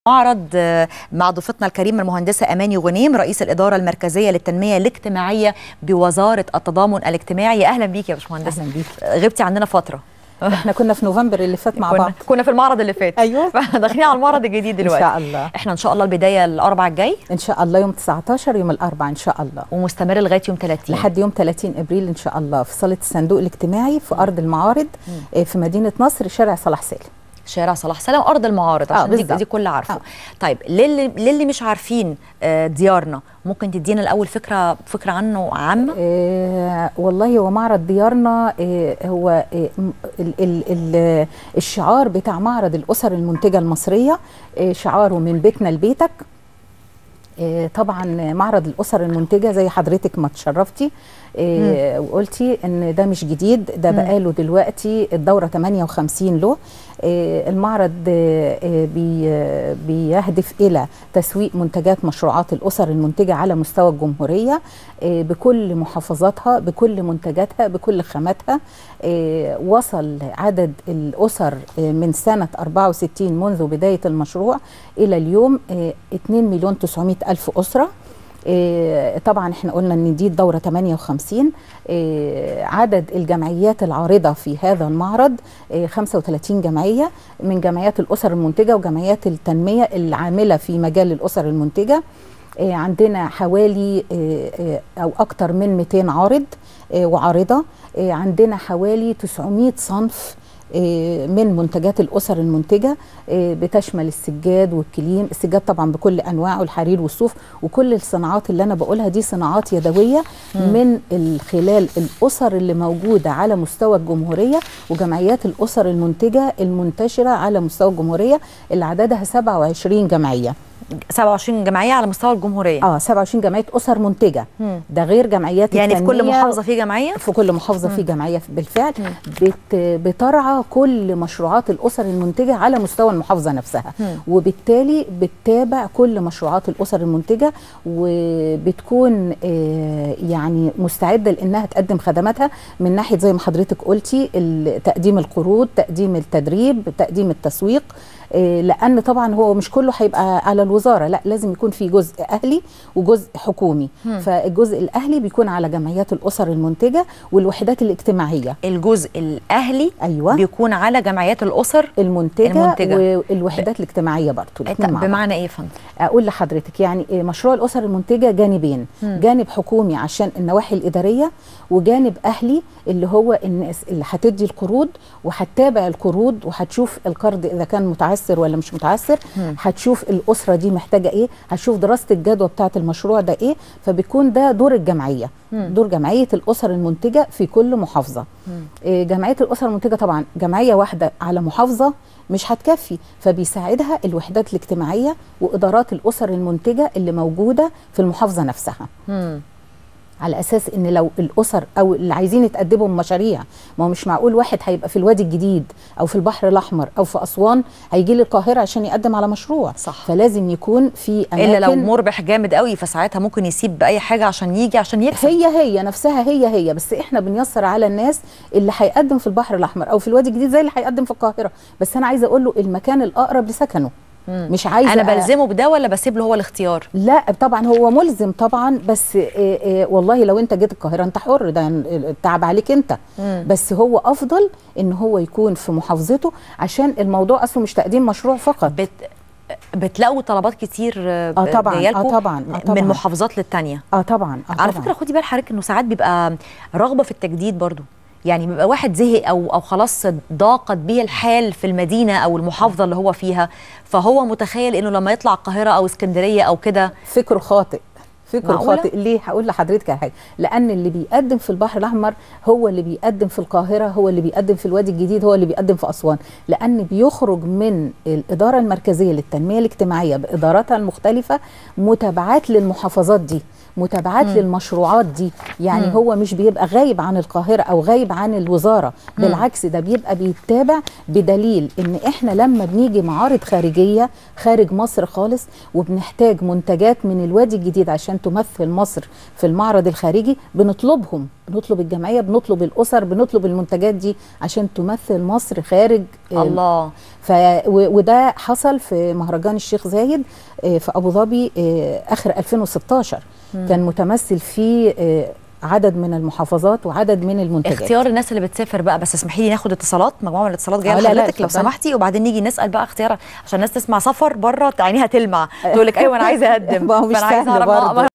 معرض مع ضيفتنا الكريمه المهندسه اماني غنيم رئيس الاداره المركزيه للتنميه الاجتماعيه بوزاره التضامن الاجتماعي اهلا بيك يا باشمهندسه اهلا بيك غبتي عندنا فتره احنا كنا في نوفمبر اللي فات مع كنا بعض كنا في المعرض اللي فات ايوه داخلين على المعرض الجديد ان دلوقتي شاء الله احنا ان شاء الله البدايه الاربع الجاي ان شاء الله يوم 19 يوم الاربعاء ان شاء الله ومستمر لغايه يوم 30 لحد يوم 30 ابريل ان شاء الله في صاله الصندوق الاجتماعي في ارض المعارض آه، في مدينه نصر شارع صلاح سالم شارع صلاح سلام ارض المعارض آه، عشان دي, بالظبط. دي كل عارفه آه. طيب للي للي مش عارفين آه، ديارنا ممكن تدينا الاول فكره فكره عنه عامه آه والله هو معرض ديارنا آه هو آه م- ال ال ال الشعار بتاع معرض الاسر المنتجه المصريه آه شعاره من بيتنا لبيتك آه طبعا معرض الاسر المنتجه زي حضرتك ما تشرفتي آه وقلتي ان ده مش جديد ده مم. بقاله دلوقتي الدوره 58 له آه المعرض آه آه، بي آه، بيهدف الى تسويق منتجات مشروعات الاسر المنتجه على مستوى الجمهوريه آه، بكل محافظاتها بكل منتجاتها بكل خاماتها آه، وصل عدد الاسر آه، من سنه 64 منذ بدايه المشروع الى اليوم آه، 2 مليون 900 الف اسره آه، طبعا احنا قلنا ان دي الدوره 58 آه، عدد الجمعيات العارضه في هذا المعرض آه، 35 جمعيه من جمعيات الاسر المنتجه وجمعيات التنميه العامله في مجال الاسر المنتجه آه، عندنا حوالي آه، آه، او اكتر من 200 عارض آه، وعارضه آه، عندنا حوالي 900 صنف آه، من منتجات الاسر المنتجه آه، بتشمل السجاد والكليم السجاد طبعا بكل انواعه الحرير والصوف وكل الصناعات اللي انا بقولها دي صناعات يدويه من ال- خلال الاسر اللي موجوده على مستوى الجمهوريه وجمعيات الاسر المنتجه المنتشره على مستوى الجمهوريه اللي عددها 27 جمعيه 27 جمعيه على مستوى الجمهوريه اه 27 جمعيه اسر منتجه مم. ده غير جمعيات يعني في كل التنمية محافظه في جمعيه في كل محافظه في جمعيه بالفعل بت بترعى كل مشروعات الاسر المنتجه على مستوى المحافظه نفسها مم. وبالتالي بتتابع كل مشروعات الاسر المنتجه وبتكون آه، يعني مستعده لانها تقدم خدماتها من ناحيه زي ما حضرتك قلتي ال- تقديم القروض تقديم التدريب تقديم التسويق آه، لان طبعا هو مش كله هيبقى على الوزاره لا لازم يكون في جزء اهلي وجزء حكومي فالجزء الاهلي بيكون على جمعيات الاسر المنتجه والوحدات الاجتماعيه الجزء الاهلي ايوه بيكون على جمعيات الاسر المنتجه, المنتجة. والوحدات الاجتماعيه برضه الاتنين مع بعض. بمعنى ايه يا فندم اقول لحضرتك يعني إيه مشروع الاسر المنتجه جانبين مم. جانب حكومي عشان النواحي الاداريه وجانب اهلي اللي هو الناس اللي هتدي القروض وهتتابع القروض وهتشوف القرض اذا كان متعثر ولا مش متعثر مم. هتشوف الاسره دي محتاجه ايه هتشوف دراسه الجدوى بتاعه المشروع ده ايه فبيكون ده دور الجمعيه مم. دور جمعيه الاسر المنتجه في كل محافظه مم. إيه، جمعيه الاسر المنتجه طبعا جمعيه واحده على محافظه مش هتكفي فبيساعدها الوحدات الاجتماعيه وادارات الاسر المنتجه اللي موجوده في المحافظه نفسها مم. على اساس ان لو الاسر او اللي عايزين يتقدموا مشاريع ما هو مش معقول واحد هيبقى في الوادي الجديد او في البحر الاحمر او في اسوان هيجي لي القاهره عشان يقدم على مشروع صح. فلازم يكون في اماكن الا لو مربح جامد قوي فساعتها ممكن يسيب باي حاجه عشان يجي عشان يكسب هي هي نفسها هي هي بس احنا بنيسر على الناس اللي هيقدم في البحر الاحمر او في الوادي الجديد زي اللي هيقدم في القاهره بس انا عايزه اقول له المكان الاقرب لسكنه مم. مش عايزه انا أ- بلزمه بده ولا بسيب له هو الاختيار لا طبعا هو ملزم طبعا بس إيه إيه والله لو انت جيت القاهره انت حر ده التعب عليك انت مم. بس هو افضل ان هو يكون في محافظته عشان الموضوع اصله مش تقديم مشروع فقط بت... بتلاقوا طلبات كتير آه، آه طبعاً، جاية لكم آه طبعاً، آه طبعاً. من محافظات للتانية اه طبعا آه على طبعاً. فكره خدي بال حضرتك انه ساعات بيبقى رغبه في التجديد برضو يعني بيبقى واحد زهق او او خلاص ضاقت به الحال في المدينه او المحافظه اللي هو فيها فهو متخيل انه لما يطلع القاهره او اسكندريه او كده فكره خاطئ فكره معقولة؟ خاطئ ليه هقول لحضرتك على حاجه لان اللي بيقدم في البحر الاحمر هو اللي بيقدم في القاهره هو اللي بيقدم في الوادي الجديد هو اللي بيقدم في اسوان لان بيخرج من الاداره المركزيه للتنميه الاجتماعيه باداراتها المختلفه متابعات للمحافظات دي متابعات للمشروعات دي يعني مم. هو مش بيبقى غايب عن القاهره او غايب عن الوزاره بالعكس ده بيبقى بيتابع بدليل ان احنا لما بنيجي معارض خارجيه خارج مصر خالص وبنحتاج منتجات من الوادي الجديد عشان تمثل مصر في المعرض الخارجي بنطلبهم بنطلب الجمعيه بنطلب الاسر بنطلب المنتجات دي عشان تمثل مصر خارج ال- الله ف و- وده حصل في مهرجان الشيخ زايد آه، في ابو ظبي آه، اخر 2016 كان متمثل فيه آه، عدد من المحافظات وعدد من المنتجات اختيار الناس اللي بتسافر بقى بس اسمحي لي ناخد اتصالات مجموعه من الاتصالات جايه آه، لا، لا، لحضرتك لو اتفضلي. سمحتي وبعدين نيجي نسال بقى اختيار عشان الناس تسمع سفر بره عينيها تلمع تقول لك ايوه انا عايزه اقدم ما هو مش فانا عايزه سهل اعرف آه، برضه.